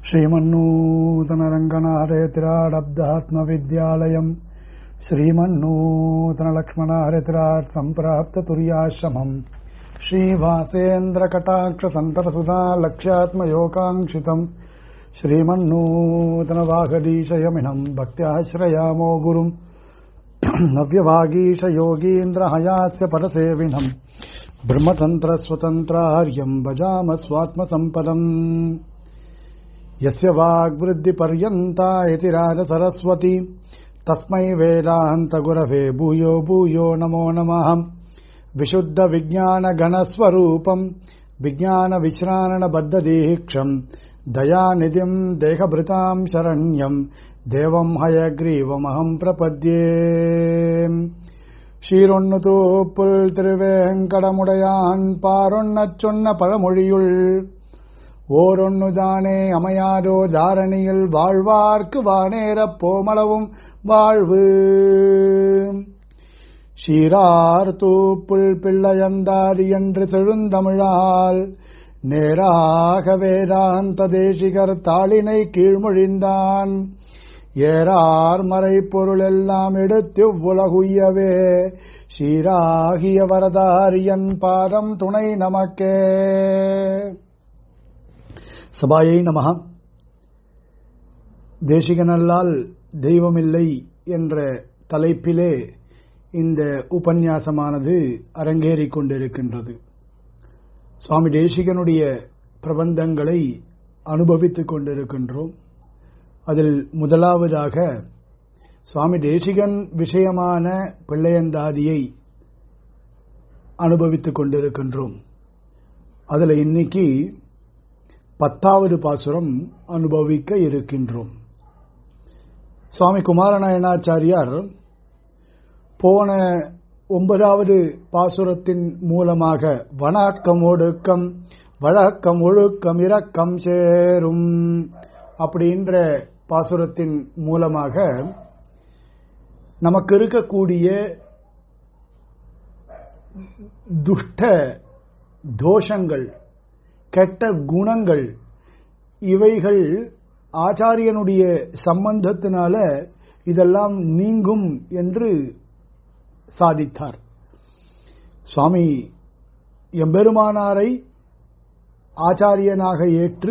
श्रीमन्नूतनरङ्गनाहरेतिराडब्धात्मविद्यालयम् श्रीमन्नूतनलक्ष्मणाहरेतिराट् सम्प्राप्ततुर्याश्रमम् श्रीवासेन्द्रकटाक्षसन्ततसुधा लक्ष्यात्मयोगाङ्क्षितम् श्रीमन्नूतनवागदीशयमिनम् भक्त्याश्रयामो गुरुम् नव्यवागीशयोगीन्द्रहयास्य परसेविनम् ब्रह्मतन्त्रस्वतन्त्रार्यम् भजाम स्वात्मसम्पदम् यस्य वाग्वृद्धिपर्यन्ता इति राजसरस्वती तस्मै वेदान्तगुरवे भूयो भूयो नमो नमः विशुद्धविज्ञानगणस्वरूपम् विज्ञानविश्राणबद्धदीक्षम् दयानिधिम् देहभृताम् शरण्यम् தேவம் ஹயக்ரீவமகம் பிரபத்யே ஷீரொன்னு புல் திருவேங்கடமுடையான் பாரொன்னச் சொன்ன பழமொழியுள் ஓரொன்னு தானே அமையாதோ தாரணியில் வாழ்வார்க்கு வானேரப் போமளவும் வாழ்வு ஷீரார் தூப்புள் பிள்ளையந்தாரி என்று செழுந்தமிழால் நேராக வேதாந்த தேசிகர் தாளினை கீழ்மொழிந்தான் ஏறார் மறை பொருள் எல்லாம் எடுத்து உலகுய்யவே சீராகிய வரதாரியன் பாதம் துணை நமக்கே சபாயை நமக தேசிகனல்லால் தெய்வமில்லை என்ற தலைப்பிலே இந்த உபன்யாசமானது அரங்கேறிக் கொண்டிருக்கின்றது சுவாமி தேசிகனுடைய பிரபந்தங்களை அனுபவித்துக் கொண்டிருக்கின்றோம் அதில் முதலாவதாக சுவாமி தேசிகன் விஷயமான பிள்ளையந்தாதியை அனுபவித்துக் கொண்டிருக்கின்றோம் அதில் இன்னைக்கு பத்தாவது பாசுரம் அனுபவிக்க இருக்கின்றோம் சுவாமி குமாரநாயனாச்சாரியார் போன ஒன்பதாவது பாசுரத்தின் மூலமாக வணக்கம் ஒடுக்கம் வழக்கம் ஒழுக்கம் இரக்கம் சேரும் அப்படின்ற பாசுரத்தின் மூலமாக நமக்கு இருக்கக்கூடிய துஷ்ட தோஷங்கள் கெட்ட குணங்கள் இவைகள் ஆச்சாரியனுடைய சம்பந்தத்தினால இதெல்லாம் நீங்கும் என்று சாதித்தார் சுவாமி எம்பெருமானாரை ஆச்சாரியனாக ஏற்று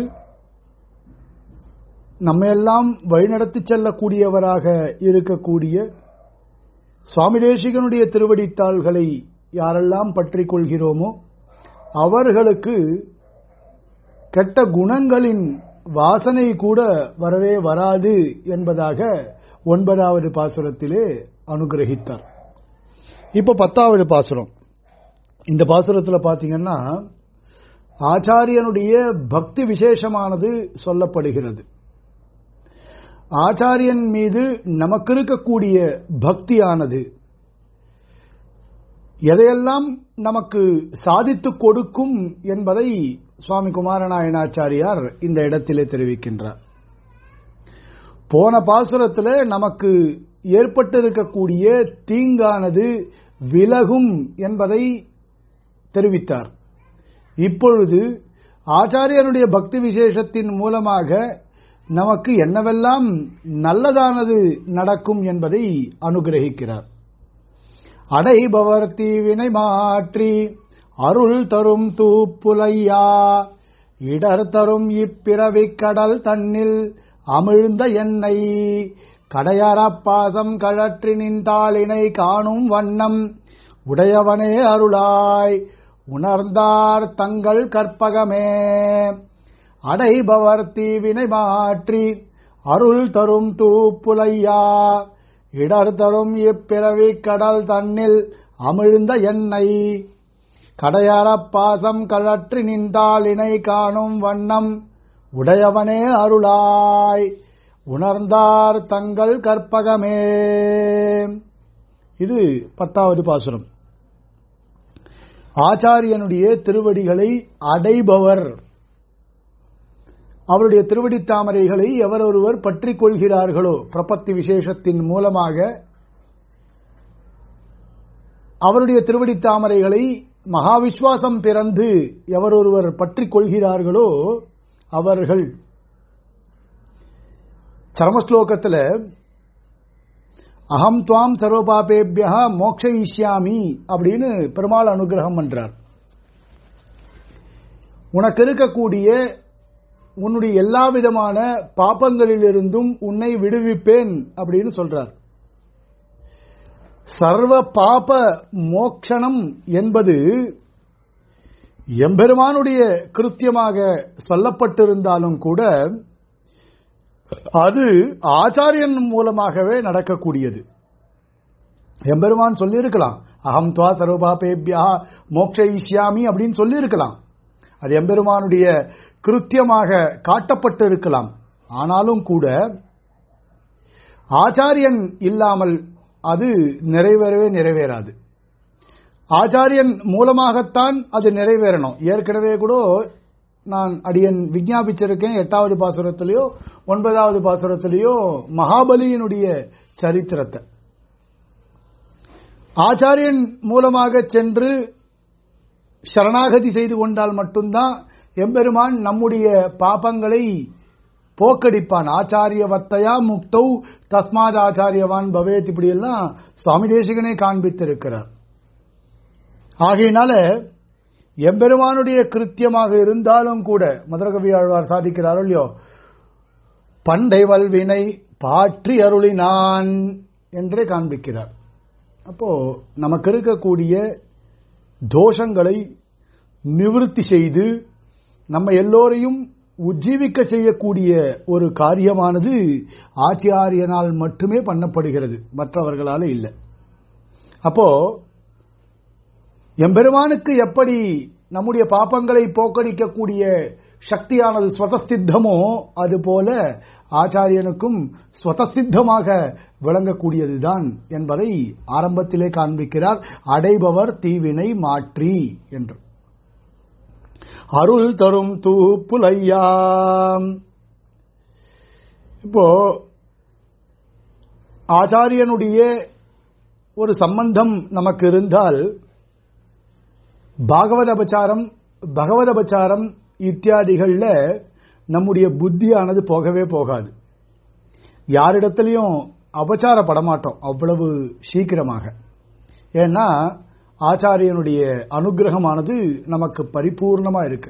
நம்மையெல்லாம் வழிநடத்தி செல்லக்கூடியவராக இருக்கக்கூடிய சுவாமி தேசிகனுடைய திருவடித்தாள்களை யாரெல்லாம் பற்றி கொள்கிறோமோ அவர்களுக்கு கெட்ட குணங்களின் வாசனை கூட வரவே வராது என்பதாக ஒன்பதாவது பாசுரத்திலே அனுகிரகித்தார் இப்ப பத்தாவது பாசுரம் இந்த பாசுரத்தில் பார்த்தீங்கன்னா ஆச்சாரியனுடைய பக்தி விசேஷமானது சொல்லப்படுகிறது ஆச்சாரியன் மீது நமக்கு இருக்கக்கூடிய பக்தியானது எதையெல்லாம் நமக்கு சாதித்து கொடுக்கும் என்பதை சுவாமி குமாரநாயனாச்சாரியார் இந்த இடத்திலே தெரிவிக்கின்றார் போன பாசுரத்தில் நமக்கு ஏற்பட்டிருக்கக்கூடிய தீங்கானது விலகும் என்பதை தெரிவித்தார் இப்பொழுது ஆச்சாரியனுடைய பக்தி விசேஷத்தின் மூலமாக நமக்கு என்னவெல்லாம் நல்லதானது நடக்கும் என்பதை அனுகிரகிக்கிறார் அடைபவர் தீவினை மாற்றி அருள் தரும் தூப்புலையா இடர் தரும் இப்பிறவி கடல் தன்னில் அமிழ்ந்த எண்ணெய் கடையறப்பாசம் கழற்றி நின்றாளினை காணும் வண்ணம் உடையவனே அருளாய் உணர்ந்தார் தங்கள் கற்பகமே அடைபவர் தீவினை மாற்றி அருள் தரும் தூப்புலையா இடர் தரும் இப்பிறவி கடல் தன்னில் அமிழ்ந்த எண்ணெய் கடையறப்பாசம் கழற்றி நின்றாளினை காணும் வண்ணம் உடையவனே அருளாய் உணர்ந்தார் தங்கள் கற்பகமே இது பத்தாவது பாசுரம் ஆச்சாரியனுடைய திருவடிகளை அடைபவர் அவருடைய திருவடி தாமரைகளை எவர் ஒருவர் பற்றி கொள்கிறார்களோ பிரபத்தி விசேஷத்தின் மூலமாக அவருடைய திருவடி தாமரைகளை மகாவிஸ்வாசம் பிறந்து எவர் ஒருவர் பற்றி கொள்கிறார்களோ அவர்கள் சரமஸ்லோகத்தில் அகம் துவாம் சர்வபாபேபியா மோக்ஷயிஷ்யாமி அப்படின்னு பெருமாள் அனுகிரகம் பண்றார் உனக்கு இருக்கக்கூடிய உன்னுடைய எல்லா விதமான பாப்பங்களிலிருந்தும் உன்னை விடுவிப்பேன் அப்படின்னு சொல்றார் சர்வ பாப மோக்ஷணம் என்பது எம்பெருமானுடைய கிருத்தியமாக சொல்லப்பட்டிருந்தாலும் கூட அது ஆச்சாரியன் மூலமாகவே நடக்கக்கூடியது எம்பெருமான் சொல்லியிருக்கலாம் அகம் துவா சர்வபாபேபியா மோக்ஷயிஷ்யாமி அப்படின்னு சொல்லியிருக்கலாம் அது எம்பெருமானுடைய கிருத்தியமாக காட்டப்பட்டு இருக்கலாம் ஆனாலும் கூட ஆச்சாரியன் இல்லாமல் அது நிறைவேறவே நிறைவேறாது ஆச்சாரியன் மூலமாகத்தான் அது நிறைவேறணும் ஏற்கனவே கூட நான் அடியன் விஞ்ஞாபிச்சிருக்கேன் எட்டாவது பாசுரத்திலேயோ ஒன்பதாவது பாசுரத்திலேயோ மகாபலியினுடைய சரித்திரத்தை ஆச்சாரியன் மூலமாக சென்று சரணாகதி செய்து கொண்டால் மட்டும்தான் எம்பெருமான் நம்முடைய பாபங்களை போக்கடிப்பான் ஆச்சாரிய வர்த்தையா முக்தௌ தஸ்மாத் ஆச்சாரியவான் பவேத் இப்படி எல்லாம் சுவாமி தேசிகனே காண்பித்திருக்கிறார் ஆகையினால எம்பெருமானுடைய கிருத்தியமாக இருந்தாலும் கூட மதுரகவி ஆழ்வார் சாதிக்கிறாரோ இல்லையோ பண்டை வல்வினை பாற்றி அருளினான் என்றே காண்பிக்கிறார் அப்போ நமக்கு இருக்கக்கூடிய தோஷங்களை நிவிருத்தி செய்து நம்ம எல்லோரையும் உஜ்ஜீவிக்க செய்யக்கூடிய ஒரு காரியமானது ஆச்சாரியனால் மட்டுமே பண்ணப்படுகிறது மற்றவர்களால இல்லை அப்போ எம்பெருமானுக்கு எப்படி நம்முடைய பாப்பங்களை போக்கடிக்கக்கூடிய சக்தியானது ஸ்வதசித்தமோ அதுபோல ஆச்சாரியனுக்கும் ஸ்வதசித்தமாக விளங்கக்கூடியதுதான் என்பதை ஆரம்பத்திலே காண்பிக்கிறார் அடைபவர் தீவினை மாற்றி என்று அருள் தரும் தூப்புலையாம் இப்போ ஆச்சாரியனுடைய ஒரு சம்பந்தம் நமக்கு இருந்தால் பாகவத அபச்சாரம் பகவத அபச்சாரம் இத்தியாதிகளில் நம்முடைய புத்தியானது போகவே போகாது யாரிடத்திலையும் அபச்சாரப்பட மாட்டோம் அவ்வளவு சீக்கிரமாக ஏன்னா ஆச்சாரியனுடைய அனுகிரகமானது நமக்கு பரிபூர்ணமா இருக்கு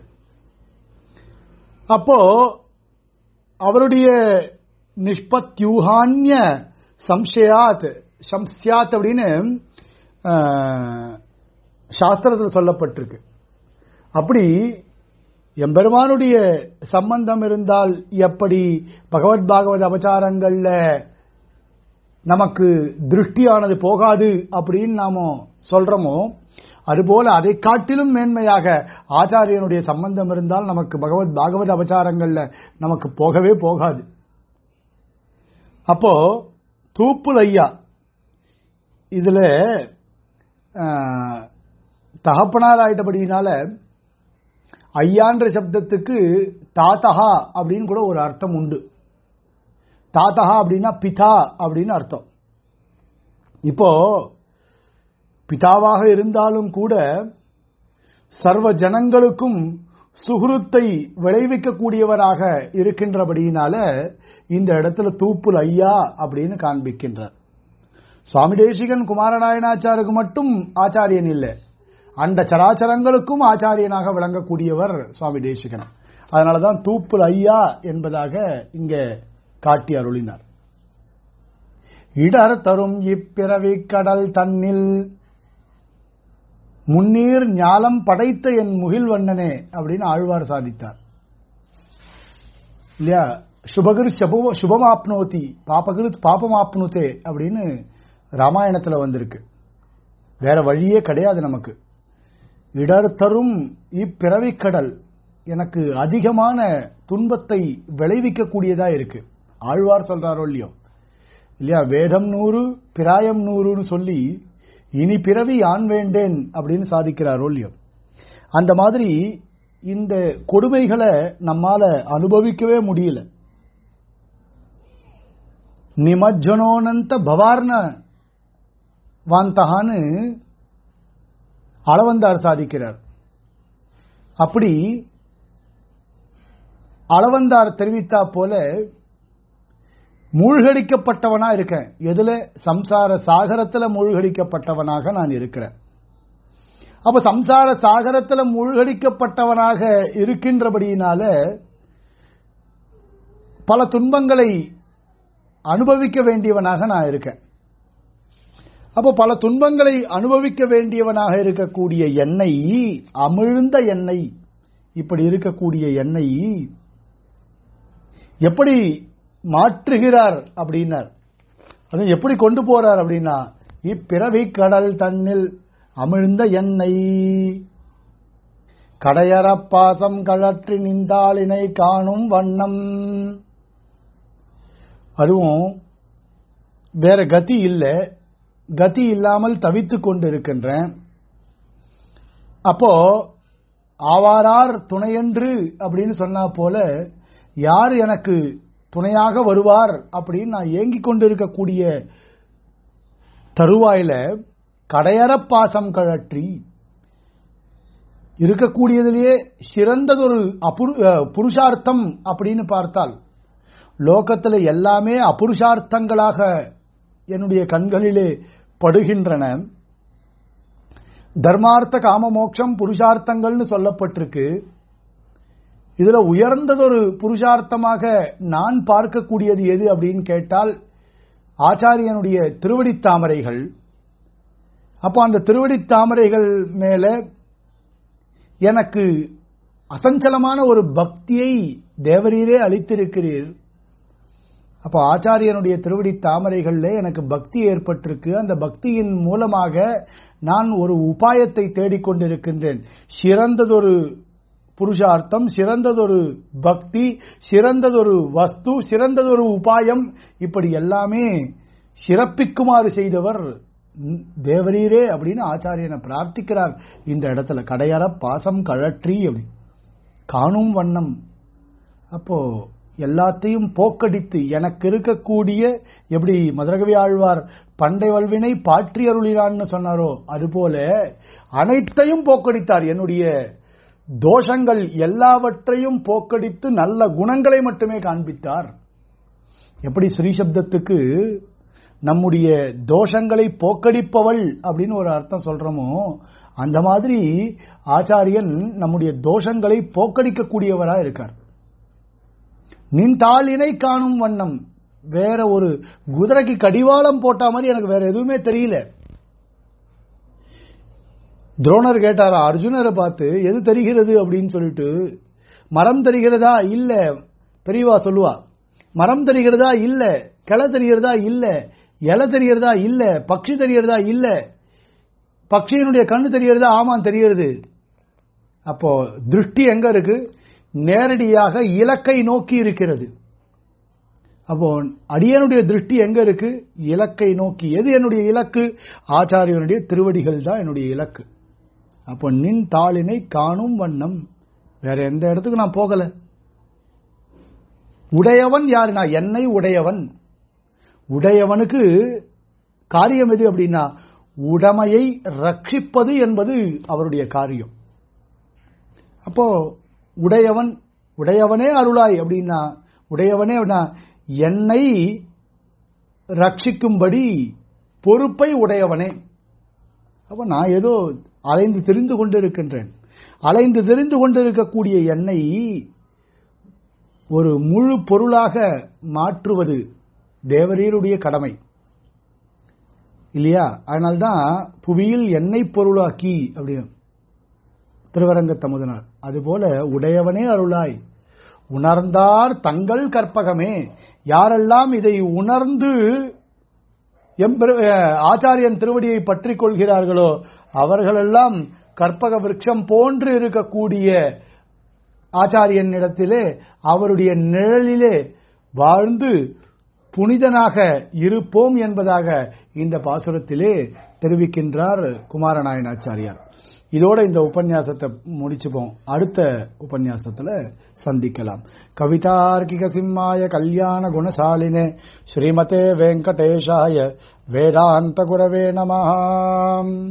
அப்போ அவருடைய நிஷ்பத்யூஹான்ய சம்சயாத் சம்சியாத் அப்படின்னு சாஸ்திரத்தில் சொல்லப்பட்டிருக்கு அப்படி எம்பெருமானுடைய சம்பந்தம் இருந்தால் எப்படி பகவத் பாகவத அபச்சாரங்கள்ல நமக்கு திருஷ்டியானது போகாது அப்படின்னு நாம சொல்றோமோ அதுபோல அதை காட்டிலும் மேன்மையாக ஆச்சாரியனுடைய சம்பந்தம் இருந்தால் நமக்கு பகவத் பாகவத அபச்சாரங்கள்ல நமக்கு போகவே போகாது அப்போ தூப்புல் ஐயா இதுல தகப்பனார் ஆயிட்டபடினால ஐயான்ற சப்தத்துக்கு தாத்தஹா அப்படின்னு கூட ஒரு அர்த்தம் உண்டு தாத்தஹா அப்படின்னா பிதா அப்படின்னு அர்த்தம் இப்போ பிதாவாக இருந்தாலும் கூட சர்வ ஜனங்களுக்கும் சுகுருத்தை விளைவிக்கக்கூடியவராக இருக்கின்றபடியினால இந்த இடத்துல தூப்புல் ஐயா அப்படின்னு காண்பிக்கின்றார் சுவாமி தேசிகன் குமாரநாயனாச்சாருக்கு மட்டும் ஆச்சாரியன் இல்லை அண்ட சராச்சரங்களுக்கும் ஆச்சாரியனாக விளங்கக்கூடியவர் சுவாமி தேசிகன் அதனாலதான் தூப்புல் ஐயா என்பதாக இங்க காட்டி அருளினார் இடர் தரும் இப்பிறவி கடல் தன்னில் முன்னீர் ஞாலம் படைத்த என் முகில்வண்ணனே அப்படின்னு ஆழ்வார் சாதித்தார் இல்லையா சுபகிரு சுப சுபமாப்னோதி பாபகிரு பாபமாப்னுதே அப்படின்னு ராமாயணத்துல வந்திருக்கு வேற வழியே கிடையாது நமக்கு இடர் தரும் இப்பிறவிக்கடல் எனக்கு அதிகமான துன்பத்தை விளைவிக்கக்கூடியதா இருக்கு ஆழ்வார் சொல்றாரோ இல்லையோ இல்லையா வேதம் நூறு பிராயம் நூறுன்னு சொல்லி இனி பிறவி ஆண் வேண்டேன் அப்படின்னு சாதிக்கிறாரோ இல்லையோ அந்த மாதிரி இந்த கொடுமைகளை நம்மால அனுபவிக்கவே முடியல நிமஜ்ஜனோனந்த பவார்ன வாந்தகான்னு அளவந்தார் சாதிக்கிறார் அப்படி அளவந்தார் தெரிவித்தா போல மூழ்கடிக்கப்பட்டவனா இருக்கேன் எதுல சம்சார சாகரத்துல மூழ்கடிக்கப்பட்டவனாக நான் இருக்கிறேன் அப்ப சம்சார சாகரத்துல மூழ்கடிக்கப்பட்டவனாக இருக்கின்றபடியினால பல துன்பங்களை அனுபவிக்க வேண்டியவனாக நான் இருக்கேன் அப்போ பல துன்பங்களை அனுபவிக்க வேண்டியவனாக இருக்கக்கூடிய எண்ணெய் அமிழ்ந்த எண்ணெய் இப்படி இருக்கக்கூடிய எண்ணெய் எப்படி மாற்றுகிறார் அப்படின்னார் அது எப்படி கொண்டு போறார் அப்படின்னா இப்பிறவி கடல் தன்னில் அமிழ்ந்த எண்ணெய் கடையறப்பாசம் கழற்றி நின்றாளினை காணும் வண்ணம் அதுவும் வேற கதி இல்லை கதி இல்லாமல் தவித்துக் கொண்டிருக்கின்றேன் அப்போ ஆவாரார் துணையன்று அப்படின்னு சொன்னா போல யார் எனக்கு துணையாக வருவார் அப்படின்னு நான் ஏங்கிக் கொண்டிருக்கக்கூடிய தருவாயில கடையறப்பாசம் கழற்றி இருக்கக்கூடியதிலேயே சிறந்ததொரு அபுரு அஹ், புருஷார்த்தம் அப்படின்னு பார்த்தால் லோகத்தில் எல்லாமே அபுருஷார்த்தங்களாக என்னுடைய கண்களிலே படுகின்றன தர்மார்த்த காம மோட்சம் புருஷார்த்தங்கள்னு சொல்லப்பட்டிருக்கு இதுல உயர்ந்ததொரு புருஷார்த்தமாக நான் பார்க்கக்கூடியது எது அப்படின்னு கேட்டால் ஆச்சாரியனுடைய திருவடித் தாமரைகள் அப்போ அந்த திருவடித் தாமரைகள் மேல எனக்கு அசஞ்சலமான ஒரு பக்தியை தேவரீரே அளித்திருக்கிறீர் அப்போ ஆச்சாரியனுடைய திருவடி தாமரைகளில் எனக்கு பக்தி ஏற்பட்டிருக்கு அந்த பக்தியின் மூலமாக நான் ஒரு உபாயத்தை தேடிக்கொண்டிருக்கின்றேன் சிறந்ததொரு புருஷார்த்தம் சிறந்ததொரு பக்தி சிறந்ததொரு வஸ்து சிறந்ததொரு உபாயம் இப்படி எல்லாமே சிறப்பிக்குமாறு செய்தவர் ம், தேவரீரே அப்படின்னு ஆச்சாரியனை பிரார்த்திக்கிறார் இந்த இடத்துல கடையற பாசம் கழற்றி அப்படி காணும் வண்ணம் அப்போ எல்லாத்தையும் போக்கடித்து எனக்கு இருக்கக்கூடிய எப்படி மதுரகவி ஆழ்வார் பண்டை வல்வினை பாற்றி அருளினான்னு சொன்னாரோ அதுபோல அனைத்தையும் போக்கடித்தார் என்னுடைய தோஷங்கள் எல்லாவற்றையும் போக்கடித்து நல்ல குணங்களை மட்டுமே காண்பித்தார் எப்படி ஸ்ரீசப்தத்துக்கு நம்முடைய தோஷங்களை போக்கடிப்பவள் அப்படின்னு ஒரு அர்த்தம் சொல்றோமோ அந்த மாதிரி ஆச்சாரியன் நம்முடைய தோஷங்களை போக்கடிக்கக்கூடியவரா இருக்கார் நின் தாளினை காணும் வண்ணம் வேற ஒரு குதிரைக்கு கடிவாளம் போட்ட மாதிரி எனக்கு வேற எதுவுமே தெரியல துரோணர் கேட்டாரா அர்ஜுனரை பார்த்து எது தெரிகிறது அப்படின்னு சொல்லிட்டு மரம் தெரிகிறதா இல்ல பெரியவா சொல்லுவா மரம் தெரிகிறதா இல்ல கிளை தெரிகிறதா இல்ல இலை தெரிகிறதா இல்ல பக்ஷி தெரிகிறதா இல்ல பக்ஷியினுடைய கண்ணு தெரிகிறதா ஆமா தெரிகிறது அப்போ திருஷ்டி எங்க இருக்கு நேரடியாக இலக்கை நோக்கி இருக்கிறது அப்போ அடியனுடைய திருஷ்டி எங்க இருக்கு இலக்கை நோக்கி எது என்னுடைய இலக்கு ஆச்சாரியனுடைய திருவடிகள் தான் என்னுடைய இலக்கு அப்போ நின் தாளினை காணும் வண்ணம் வேற எந்த இடத்துக்கு நான் போகல உடையவன் யாரு நான் என்னை உடையவன் உடையவனுக்கு காரியம் எது அப்படின்னா உடமையை ரட்சிப்பது என்பது அவருடைய காரியம் அப்போ உடையவன் உடையவனே அருளாய் அப்படின்னா உடையவனே அப்படின்னா என்னை ரட்சிக்கும்படி பொறுப்பை உடையவனே அப்ப நான் ஏதோ அலைந்து தெரிந்து கொண்டிருக்கின்றேன் அலைந்து தெரிந்து கொண்டிருக்கக்கூடிய என்னை ஒரு முழு பொருளாக மாற்றுவது தேவரீருடைய கடமை இல்லையா அதனால்தான் புவியில் எண்ணெய் பொருளாக்கி அப்படின்னு திருவரங்க தமுதனார் அதுபோல உடையவனே அருளாய் உணர்ந்தார் தங்கள் கற்பகமே யாரெல்லாம் இதை உணர்ந்து எம்பெரு- அஹ், ஆச்சாரியன் திருவடியை பற்றிக் கொள்கிறார்களோ அவர்களெல்லாம் கற்பக விருட்சம் போன்று இருக்கக்கூடிய ஆச்சாரியனிடத்திலே அவருடைய நிழலிலே வாழ்ந்து புனிதனாக இருப்போம் என்பதாக இந்த பாசுரத்திலே தெரிவிக்கின்றார் குமாரநாயனாச்சாரியார் இதோட இந்த உபன்யாசத்தை முடிச்சுப்போம் அடுத்த உபன்யாசத்துல சந்திக்கலாம் கவிதார்க்கிக சிம்மாய கல்யாண குணசாலினே ஸ்ரீமதே வெங்கடேஷாய வேதாந்த குரவே நமஹாம்